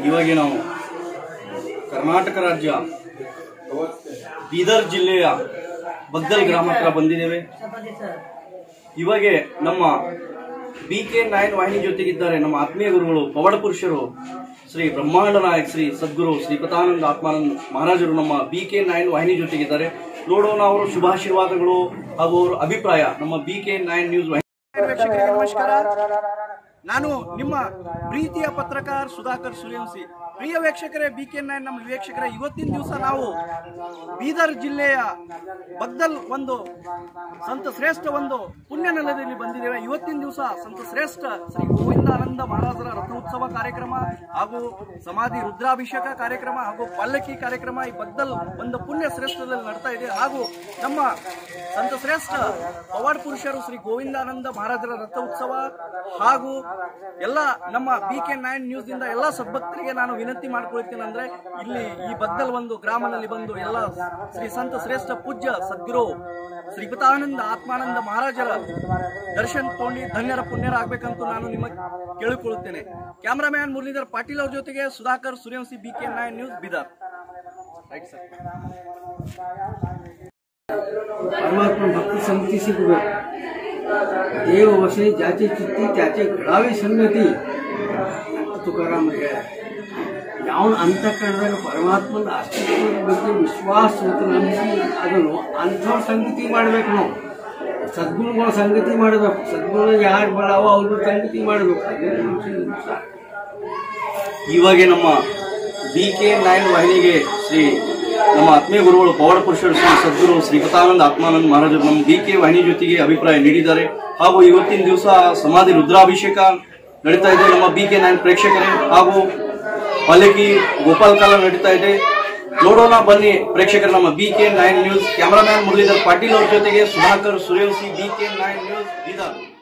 ಇವಾಗ ನಾವು ಕರ್ನಾಟಕ ರಾಜ್ಯ ಬೀದರ್ ಜಿಲ್ಲೆಯ ಬಗ್ದಲ್ ಗ್ರಾಮ ಹತ್ರ ಬಂದಿದ್ದೇವೆ ಇವಾಗೆ ನಮ್ಮ ಬಿ ಕೆ ನೈನ್ ವಾಹಿನಿ ಜೊತೆಗಿದ್ದಾರೆ ನಮ್ಮ ಆತ್ಮೀಯ ಗುರುಗಳು ಪವಾಡ ಪುರುಷರು ಶ್ರೀ ಬ್ರಹ್ಮಾಂಡ ನಾಯಕ್ ಶ್ರೀ ಸದ್ಗುರು ಶ್ರೀಪತಾನಂದ ಆತ್ಮಾನಂದ ಮಹಾರಾಜರು ನಮ್ಮ ಬಿ ಕೆ ನೈನ್ ವಾಹಿನಿ ಜೊತೆಗಿದ್ದಾರೆ ನೋಡೋಣ ಅವರ ಶುಭಾಶೀರ್ವಾದಗಳು ಹಾಗೂ ಅವರ ಅಭಿಪ್ರಾಯ ನಮ್ಮ ಬಿ ಕೆ ನೈನ್ ನ್ಯೂಸ್ ವಾಹಿನಿ ವೀಕ್ಷಕರಿಗೆ ನಮಸ್ಕಾರ ನಾನು ನಿಮ್ಮ ಪ್ರೀತಿಯ ಪತ್ರಕಾರ ಸುಧಾಕರ್ ಸುರೇಂಸಿ ಪ್ರಿಯ ವೀಕ್ಷಕರೇ ಬಿ ಕೆ ನೈನ್ ನಮ್ಮ ವೀಕ್ಷಕರೇ ಇವತ್ತಿನ ದಿವಸ ನಾವು ಬೀದರ್ ಜಿಲ್ಲೆಯ ಬಗ್ದಲ್ ಒಂದು ಸಂತ ಶ್ರೇಷ್ಠ ಒಂದು ಪುಣ್ಯ ನೆಲದಲ್ಲಿ ಬಂದಿದ್ದೇವೆ ಇವತ್ತಿನ ದಿವಸ ಸಂತ ಶ್ರೇಷ್ಠ ಶ್ರೀ ಗೋವಿಂದಾನಂದ ಮಹಾರಾಜರ ರಥೋತ್ಸವ ಕಾರ್ಯಕ್ರಮ ಹಾಗೂ ಸಮಾಧಿ ರುದ್ರಾಭಿಷೇಕ ಕಾರ್ಯಕ್ರಮ ಹಾಗೂ ಪಲ್ಲಕ್ಕಿ ಕಾರ್ಯಕ್ರಮ ಈ ಬಗ್ದಲ್ ಒಂದು ಪುಣ್ಯ ಶ್ರೇಷ್ಠದಲ್ಲಿ ನಡ್ತಾ ಇದೆ ಹಾಗೂ ನಮ್ಮ ಸಂತ ಶ್ರೇಷ್ಠ ಪವಾಡ್ ಪುರುಷರು ಶ್ರೀ ಗೋವಿಂದಾನಂದ ಮಹಾರಾಜರ ರಥ ಉತ್ಸವ ಹಾಗೂ ಎಲ್ಲ ನಮ್ಮ ಬಿ ಕೆ ನೈನ್ ನ್ಯೂಸ್ ಇಂದ ಎಲ್ಲ ಸದ್ಭಕ್ತರಿಗೆ ನಾನು ವಿನಂತಿ ಮಾಡ್ಕೊಳ್ತೀನಿ ಅಂದ್ರೆ ಇಲ್ಲಿ ಈ ಬಗ್ದಲ್ ಒಂದು ಗ್ರಾಮದಲ್ಲಿ ಬಂದು ಎಲ್ಲ ಶ್ರೀ ಸಂತ ಶ್ರೇಷ್ಠ ಪೂಜ್ಯ ಸದ್ಗುರು ಶ್ರೀಪತಾನಂದ ಆತ್ಮಾನಂದ ಮಹಾರಾಜರ ದರ್ಶನ್ ತಗೊಂಡು ಧನ್ಯರ ಪುಣ್ಯರಾಗಬೇಕಂತ ನಾನು ನಿಮಗೆ ಕೇಳಿಕೊಳ್ಳುತ್ತೇನೆ ಕ್ಯಾಮ್ರಾಮ್ಯಾನ್ ಮುರಳೀಧರ್ ಪಾಟೀಲ್ ಅವ್ರ ಜೊತೆಗೆ Sudhakar Suryavanshi B K nine news Bidar right sir परमात्मा भक्ती संगती सिकಬೇಕು ದೇವ ವಶೆ ಜಾಚೆ ಚಿತ್ತಿ त्याचे घडावे ಸಂಗತಿ ಅಂತ ತುಕಾರಾಮ್ ಹೇಳ್ಯಾರ ಯಾವನ ಅಂತಃಕರಣದಾಗ ಪರಮಾತ್ಮನ ಅಸ್ತಿತ್ವದ ಬಗ್ಗೆ ವಿಶ್ವಾಸ ನಂಬಿಸಿ ಅದನ್ನು ಅಂಥವ್ರ ಸಂಗತಿ ಮಾಡ್ಬೇಕು ನಾವು ಸದ್ಗುರುಗಳ ಸಂಗತಿ ಮಾಡಬೇಕು ಸದ್ಗುರು ಯಾರು ಬಡಾವ ಅವ್ರ ಸಂಗತಿ ಮಾಡಬೇಕು ಅದೇ ಮನುಷ್ಯನ ವಿಶ್ವಾಸ. ಇವಾಗೆ ನಮ್ಮ ಬಿ ಕೆ ನೈನ್ ವಾಹಿನಿಗೆ ಶ್ರೀ ನಮ್ಮ ಆತ್ಮೀಯ ಗುರುಗಳು ಪವಾಡ ಪುರುಷರು ಶ್ರೀ ಸದ್ಗುರು ಶ್ರೀಪತಾನಂದ ಆತ್ಮಾನಂದ ಮಹಾರಾಜರು ನಮ್ಮ ಬಿ ಕೆ ವಾಹಿನಿ ಜೊತೆಗೆ ಅಭಿಪ್ರಾಯ ನೀಡಿದ್ದಾರೆ ಹಾಗೂ ಇವತ್ತಿನ ದಿವಸ ಸಮಾಧಿ ರುದ್ರಾಭಿಷೇಕ ನಡೀತಾ ಇದೆ ನಮ್ಮ ಬಿ ಕೆ ನೈನ್ ಪ್ರೇಕ್ಷಕರೇ ಹಾಗೂ ಪಲ್ಲಕ್ಕಿ ಗೋಪಾಲ್ ಕಾಲ ನಡೀತಾ ಇದೆ ನೋಡೋಣ ಬನ್ನಿ ಪ್ರೇಕ್ಷಕರು ನಮ್ಮ B K nine news cameraman Muralidhar Patil ಅವ್ರ ಜೊತೆಗೆ Sudhakar Suryavanshi B K nine news Bidar